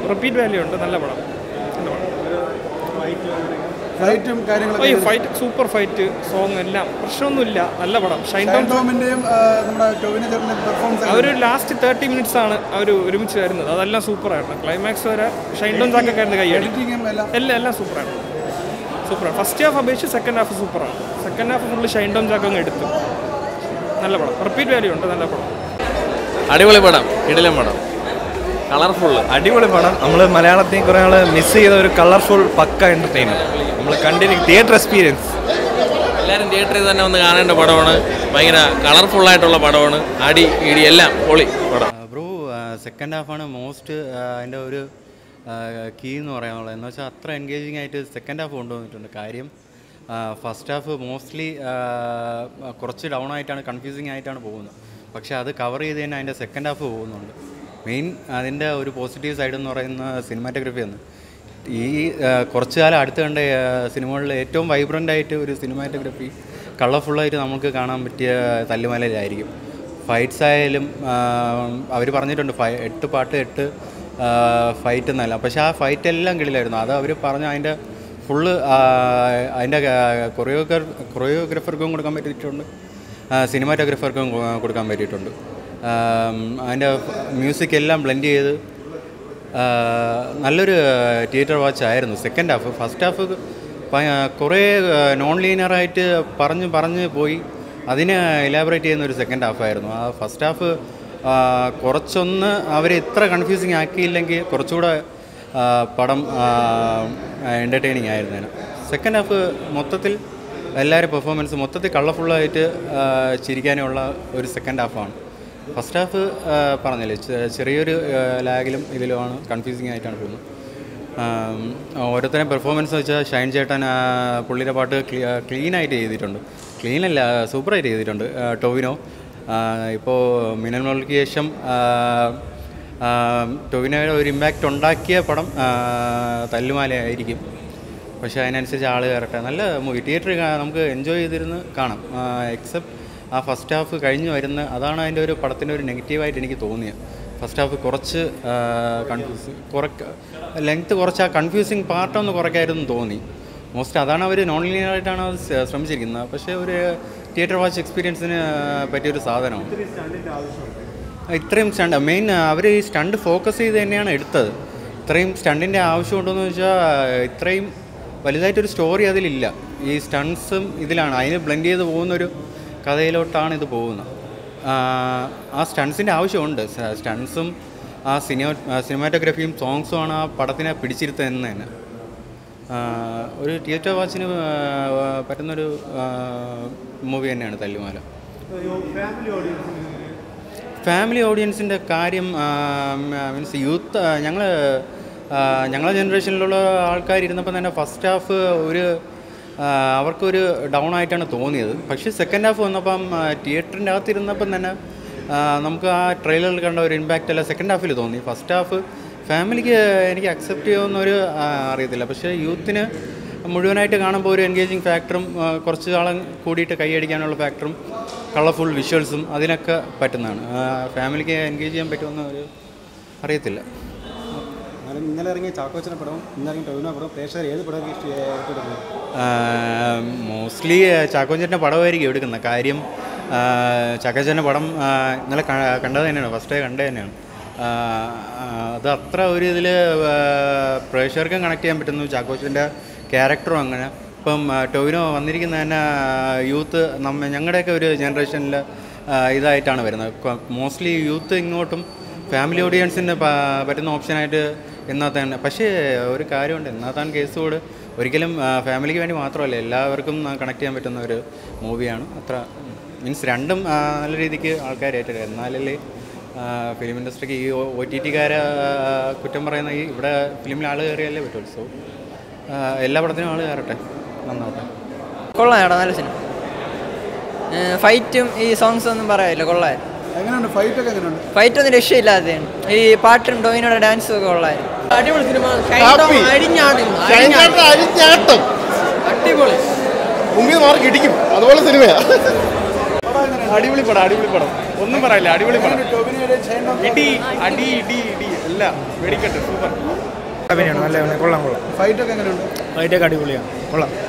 Repeat value ഉണ്ട് നല്ല പടം നല്ല പടം ഫൈറ്റും കാര്യങ്ങളൊക്കെ അയ്യോ ഫൈറ്റ് സൂപ്പർ ഫൈറ്റ് സോങ് എല്ലാം പ്രശ്നമൊന്നുമില്ല നല്ല പടം ഷൈൻ ടോം ടോമിന്റെയും നമ്മുടെ ടോവിനോ ചേട്ടൻ്റെ പെർഫോമൻസ് അവർ ലാസ്റ്റ് തേർട്ടി മിനിറ്റ്സ് ആണ് അവർ ഒരുമിച്ച് വരുന്നത് അതെല്ലാം സൂപ്പറായിരുന്നു ക്ലൈമാക്സ് വരെ ഷൈൻ ടോം ചാക്കൊക്കെ ആയിരുന്നു കൈയടി എഡിറ്റിങ്ങും എല്ലാം എല്ലാം എല്ലാം സൂപ്പറാണ് സൂപ്പറാണ് ഫസ്റ്റ് ഹാഫ് അപേക്ഷിച്ച് സെക്കൻഡ് ഹാഫ് സൂപ്പറാണ് second half full Shine Tom Chacko അങ്ങ് എടുത്തു നല്ല പടം റിപ്പീറ്റ് വാല്യൂ ഉണ്ട് നല്ല പടം അടിപൊളി പടം ഇടലം പടം കളർഫുള്ള് അടിപൊളി പടം നമ്മൾ മലയാളത്തിൽ കുറേ നാൾ മിസ് ചെയ്ത ഒരു കളർഫുൾ പക്ക എൻ്റർടൈൻമെൻറ്റ് നമ്മൾ കണ്ടിരിക്കും തിയേറ്റർ എക്സ്പീരിയൻസ് എല്ലാവരും തിയേറ്ററിൽ തന്നെ ഒന്ന് കാണേണ്ട പടമാണ് ഭയങ്കര കളർഫുൾ ആയിട്ടുള്ള പടമാണ് അടി ഇടി എല്ലാം പൊളി പടം ബ്രോ സെക്കൻഡ് ഹാഫാണ് മോസ്റ്റ് അതിൻ്റെ ഒരു കീ എന്ന് പറയാനുള്ളത് എന്ന് വെച്ചാൽ അത്ര എൻഗേജിങ് ആയിട്ട് സെക്കൻഡ് ഹാഫ് കൊണ്ടുവന്നിട്ടുണ്ട് കാര്യം ഫസ്റ്റ് ഹാഫ് മോസ്റ്റ്ലി കുറച്ച് ഡൗൺ ആയിട്ടാണ് കൺഫ്യൂസിങ് ആയിട്ടാണ് പോകുന്നത് പക്ഷേ അത് കവർ ചെയ്ത് തന്നെ അതിൻ്റെ സെക്കൻഡ് ഹാഫ് പോകുന്നുണ്ട് മെയിൻ അതിൻ്റെ ഒരു പോസിറ്റീവ് സൈഡ് എന്ന് പറയുന്ന സിനിമാറ്റോഗ്രഫി ആണ് ഈ ആ, കുറച്ച് കാലം അടുത്ത് കണ്ട ആ, സിനിമകളിൽ ഏറ്റവും വൈബ്രൻ്റ് ആയിട്ട് ഒരു സിനിമാറ്റോഗ്രഫി കളർഫുള്ളായിട്ട് നമുക്ക് കാണാൻ പറ്റിയ തല്ലുമലയിലായിരിക്കും ഫൈറ്റ്സ് ആയാലും അവർ പറഞ്ഞിട്ടുണ്ട് ഫൈ എട്ട് പാട്ട് എട്ട് ഫൈറ്റ് എന്നല്ല പക്ഷേ ആ ഫൈറ്റ് എല്ലാം കിളിലായിരുന്നു അത് അവർ പറഞ്ഞ അതിൻ്റെ ഫുള്ള് അതിൻ്റെ കൊറിയോഗ്രാ കൊറിയോഗ്രാഫർക്കും കൊടുക്കാൻ പറ്റിയിട്ടുണ്ട് സിനിമാറ്റോഗ്രാഫർക്കും കൊടുക്കാൻ പറ്റിയിട്ടുണ്ട് ആം, അതിൻ്റെ മ്യൂസിക് എല്ലാം ബ്ലെൻഡ് ചെയ്ത് ആ, നല്ലൊരു തിയേറ്റർ വാച്ച് ആയിരുന്നു സെക്കൻഡ് ഹാഫ് ഫസ്റ്റ് ഹാഫ് കുറേ നോൺ ലീനിയറായിട്ട് പറഞ്ഞ് പറഞ്ഞ് പോയി അതിനെ ഇലാബറേറ്റ് ചെയ്യുന്ന ഒരു സെക്കൻഡ് ഹാഫ് ആയിരുന്നു ആ ഫസ്റ്റ് ഹാഫ് കുറച്ചൊന്ന് അവർ ഇത്ര കൺഫ്യൂസിങ് ആക്കിയില്ലെങ്കിൽ കുറച്ചുകൂടെ ആ, പടം എൻ്റർടൈനിങ് ആയിരുന്നേനെ സെക്കൻഡ് ഹാഫ് മൊത്തത്തിൽ എല്ലാവരും പെർഫോമൻസ് മൊത്തത്തിൽ കളർഫുള്ളായിട്ട് ചിരിക്കാനുള്ള ഒരു സെക്കൻഡ് ഹാഫാണ് ഫസ്റ്റ് ഹാഫ് പറഞ്ഞില്ലേ ചെ- ചെറിയൊരു ലാഗിലും ഇതിലുമാണ് കൺഫ്യൂസിങ് ആയിട്ടാണ് പോകുന്നത് ആം, ഓരോരുത്തരും പെർഫോമൻസ് വെച്ചാൽ ഷൈൻ ചേട്ടൻ ആ, പുള്ളിയുടെ പാട്ട് ക്ലീൻ ആയിട്ട് ചെയ്തിട്ടുണ്ട് ക്ലീൻ അല്ല സൂപ്പറായിട്ട് ചെയ്തിട്ടുണ്ട് ആ, ടൊവിനോ ഇപ്പോൾ മിനൽ മോൾക്ക് ശേഷം ആ, ആ, ടൊവിനോയുടെ ഒരു ഇമ്പാക്റ്റ് ഉണ്ടാക്കിയ പടം ആ, തല്ലുമാലയായിരിക്കും പക്ഷേ അതിനനുസരിച്ച് ആൾ കയറട്ടെ നല്ല മൂവി തിയേറ്ററിൽ നമുക്ക് എൻജോയ് ചെയ്തിരുന്ന് കാണാം എക്സെപ്റ്റ് ആ ഫസ്റ്റ് ഹാഫ് കഴിഞ്ഞ് വരുന്ന അതാണ് അതിൻ്റെ ഒരു പടത്തിൻ്റെ ഒരു നെഗറ്റീവായിട്ട് എനിക്ക് തോന്നിയത് ഫസ്റ്റ് ഹാഫ് കുറച്ച് കൺഫ്യൂസ് കുറക്ക ലെങ്ത്ത് കുറച്ച് ആ കൺഫ്യൂസിങ് പാർട്ടൊന്ന് കുറയ്ക്കായിരുന്നു തോന്നി മോസ്റ്റ് അതാണ് അവർ നോൺ ലീനിയർ ആയിട്ടാണ് അത് ശ്ര- ശ്രമിച്ചിരിക്കുന്നത് പക്ഷേ ഒരു തിയേറ്റർ വാച്ച് എക്സ്പീരിയൻസിന് പറ്റിയൊരു സാധനമാണ് ഇത്രയും സ്റ്റണ്ട് മെയിൻ അവർ ഈ സ്റ്റണ്ട് ഫോക്കസ് ചെയ്ത് തന്നെയാണ് എടുത്തത് ഇത്രയും സ്റ്റണ്ടിൻ്റെ ആവശ്യമുണ്ടെന്ന് വെച്ചാൽ ഇത്രയും വലുതായിട്ടൊരു സ്റ്റോറി അതിലില്ല ഈ സ്റ്റൺസും ഇതിലാണ് അതിന് ബ്ലെൻഡ് ചെയ്ത് പോകുന്നൊരു കഥയിലോട്ടാണ് ഇത് പോകുന്നത് ആ, ആ സ്റ്റൺസിൻ്റെ ആവശ്യമുണ്ട് സ്റ്റൺസും ആ സിനിമ സിനിമാറ്റോഗ്രഫിയും സോങ്സും ആണ് ആ പടത്തിനെ പിടിച്ചിരുത്തുന്നത് തന്നെ ആ, ഒരു തിയേറ്റർ വാച്ചിന് ആ, പറ്റുന്നൊരു മൂവി തന്നെയാണ് തല്ലുമാല ഫാമിലി ഓഡിയൻസിൻ്റെ കാര്യം മീൻസ് യൂത്ത് ഞങ്ങൾ ഞങ്ങളെ ജനറേഷനിലുള്ള ആൾക്കാർ ഇരുന്നപ്പോൾ തന്നെ ഫസ്റ്റ് ഹാഫ് ഒരു ആ, അവർക്കൊരു ഡൗൺ ആയിട്ടാണ് തോന്നിയത് പക്ഷേ സെക്കൻഡ് ഹാഫ് വന്നപ്പം തിയേറ്ററിൻ്റെ അകത്തിരുന്നപ്പം തന്നെ ആ, നമുക്ക് ആ ട്രെയിലറിൽ കണ്ട ഒരു ഇമ്പാക്റ്റ് അല്ല സെക്കൻഡ് ഹാഫിൽ തോന്നി ഫസ്റ്റ് ഹാഫ് ഫാമിലിക്ക് എനിക്ക് അക്സെപ്റ്റ് ചെയ്യുമെന്നൊരു ആ, അറിയത്തില്ല പക്ഷേ യൂത്തിന് മുഴുവനായിട്ട് കാണുമ്പോൾ ഒരു എൻഗേജിങ് ഫാക്ടറും ആ, കുറച്ച് കാലം കൂടിയിട്ട് കൈയടിക്കാനുള്ള ഫാക്ടറും കളർഫുൾ വിഷ്വൽസും അതിനൊക്കെ പറ്റുന്നതാണ് ആ, ഫാമിലിക്ക് എൻഗേജ് ചെയ്യാൻ പറ്റുമെന്ന് ഒരു അറിയത്തില്ല എന്നാലും ഇന്നലെ ഇറങ്ങിയ ചാക്കോച്ചന പടവും ഇന്നിറങ്ങിയ ടൊവിനോ പടവും പ്രേക്ഷകർ ഏത് പടം ഇഷ്ടപ്പെടുന്നത് മോസ്റ്റ്ലി ചാക്കോച്ചൻ്റെ പടമായിരിക്കും എടുക്കുന്നത് കാര്യം ചാക്കോച്ചൻ്റെ പടം ആ, ഇന്നലെ ക- കണ്ടത് തന്നെയാണ് ഫസ്റ്റ് ഡേ കണ്ടത് തന്നെയാണ് ആ, ആ, അത് അത്ര ഒരു ഇതിൽ പ്രേക്ഷകർക്കും കണക്ട് ചെയ്യാൻ പറ്റുന്നു ചാക്കോച്ചൻ്റെ ക്യാരക്ടറും അങ്ങനെ ഇപ്പം ആ, ടൊവിനോ വന്നിരിക്കുന്ന തന്നെ യൂത്ത് നമ്മ ഞങ്ങളുടെയൊക്കെ ഒരു ജനറേഷനിൽ ഇതായിട്ടാണ് വരുന്നത് മോസ്റ്റ്ലി യൂത്ത് ഇങ്ങോട്ടും ഫാമിലി ഓഡിയൻസിന് പ- പറ്റുന്ന ഓപ്ഷനായിട്ട് എന്നാൽ തന്നെ പക്ഷേ ഒരു കാര്യമുണ്ട് എന്നാൽ താൻ കേസ് കൂട് ഒരിക്കലും ഫാമിലിക്ക് വേണ്ടി മാത്രമല്ല എല്ലാവർക്കും കണക്ട് ചെയ്യാൻ പറ്റുന്ന ഒരു മൂവിയാണ് അത്ര മീൻസ് രണ്ടും ആ, നല്ല രീതിക്ക് ആൾക്കാർ ഏറ്റെടുക്കുക എന്നാലല്ലേ ഫിലിം ഇൻഡസ്ട്രിക്ക് ഈ ഒ ടി ടിക്കാരെ കുറ്റം പറയുന്ന ഈ ഇവിടെ ഫിലിമിൽ ആൾ കയറിയല്ലേ പറ്റുള്ളൂ സോ എല്ലാ പടത്തിനും ആൾ കയറട്ടെ നന്നാവട്ടെ കൊള്ളാം ചേട്ടാ നല്ല സിനിമ ഫൈറ്റും ഈ സോങ്സ് ഒന്നും പറയാനില്ല കൊള്ളായിരുന്നു എങ്ങനെയുണ്ട് ഫൈറ്റ് ഒക്കെ എങ്ങനെയുണ്ട് ഫൈറ്റ് ഒന്നും രക്ഷയില്ലാത്തതാണ് ഈ പാട്ടും ഡോയിനോടെ ഡാൻസും ഒക്കെ കൊള്ളായിരുന്നു അടിപൊളി സിനിമ Happy. അടിഞ്ഞാടുന്നു ഷൈൻചാട്ടൻ അരിഞ്ഞാട്ടും അടിപൊളി മുമ്പിൽ മാർക്ക് ഇടിക്കും അതുപോലെ സിനിമയാ അടിപൊളി പടം അടിപൊളി പടം ഒന്നും പറയില്ല അടിപൊളി പടം ടൊവിനോയുടെ ഷൈൻ ടോം ഇടി അടി ഇടി ഇടി അല്ല വെടിക്കെട്ട് സൂപ്പർ അഭിനയമാണ് നല്ല അഭിനയം കൊള്ളാം കൊള്ളാം ഫൈറ്റ് ഒക്കെ എങ്ങനെയുണ്ട് ഫൈറ്റൊക്കെ അടിപൊളിയാണ് കൊള്ളാം